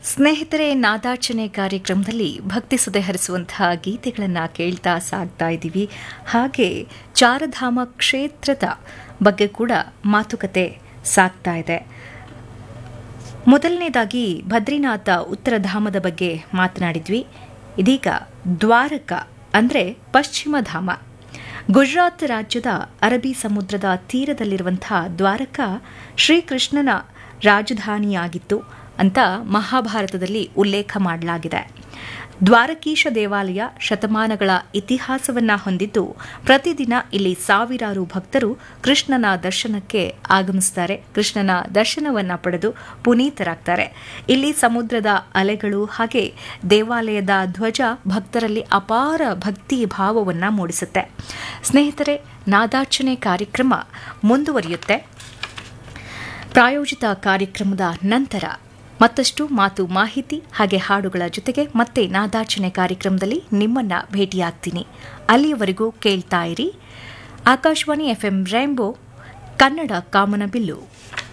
ಸ್ನೇಹಿತರೆ ನಾದಾರ್ಚನೆ ಕಾರ್ಯಕ್ರಮದಲ್ಲಿ ಭಕ್ತಿ ಸುದೆ ಹರಿಸುವಂತಹ ಗೀತೆಗಳನ್ನು ಕೇಳ್ತಾ ಸಾಗ್ತಾ ಇದ್ದೀವಿ ಹಾಗೆ ಚಾರಧಾಮ ಕ್ಷೇತ್ರದ ಬಗ್ಗೆ ಕೂಡ ಮಾತುಕತೆ ಸಾಗ್ತಾ ಇದೆ ಮೊದಲನೇದಾಗಿ ಬದ್ರಿನಾಥ ಉತ್ತರ ಧಾಮದ ಬಗ್ಗೆ ಮಾತನಾಡಿದ್ವಿ ಇದೀಗ ದ್ವಾರಕ ಅಂದರೆ ಪಶ್ಚಿಮ ಧಾಮ ಗುಜರಾತ್ ರಾಜ್ಯದ ಅರಬ್ಬಿ ಸಮುದ್ರದ ತೀರದಲ್ಲಿರುವಂತಹ ದ್ವಾರಕ ಶ್ರೀಕೃಷ್ಣನ ರಾಜಧಾನಿಯಾಗಿತ್ತು ಅಂತ ಮಹಾಭಾರತದಲ್ಲಿ ಉಲ್ಲೇಖ ಮಾಡಲಾಗಿದೆ ದ್ವಾರಕೀಶ ದೇವಾಲಯ ಶತಮಾನಗಳ ಇತಿಹಾಸವನ್ನ ಹೊಂದಿದ್ದು ಪ್ರತಿದಿನ ಇಲ್ಲಿ ಸಾವಿರಾರು ಭಕ್ತರು ಕೃಷ್ಣನ ದರ್ಶನಕ್ಕೆ ಆಗಮಿಸುತ್ತಾರೆ ಕೃಷ್ಣನ ದರ್ಶನವನ್ನ ಪಡೆದು ಪುನೀತರಾಗ್ತಾರೆ ಇಲ್ಲಿ ಸಮುದ್ರದ ಅಲೆಗಳು ಹಾಗೆ ದೇವಾಲಯದ ಧ್ವಜ ಭಕ್ತರಲ್ಲಿ ಅಪಾರ ಭಕ್ತಿ ಭಾವವನ್ನ ಮೂಡಿಸುತ್ತೆ ಸ್ನೇಹಿತರೆ ನಾದಾರ್ಚನೆ ಕಾರ್ಯಕ್ರಮ ಮುಂದುವರಿಯುತ್ತೆ ಪ್ರಾಯೋಜಿತ ಕಾರ್ಯಕ್ರಮದ ನಂತರ ಮತ್ತಷ್ಟು ಮಾತು ಮಾಹಿತಿ ಹಾಗೆ ಹಾಡುಗಳ ಜೊತೆಗೆ ಮತ್ತೆ ನಾದಾರ್ಚನೆ ಕಾರ್ಯಕ್ರಮದಲ್ಲಿ ನಿಮ್ಮನ್ನ ಭೇಟಿಯಾಗ್ತೀನಿ ಅಲ್ಲಿಯವರೆಗೂ ಕೇಳ್ತಾ ಇರಿ ಆಕಾಶವಾಣಿ ಎಫ್ಎಂ ರೈಂಬೋ ಕನ್ನಡ ಕಾಮನಬಿಲ್ಲು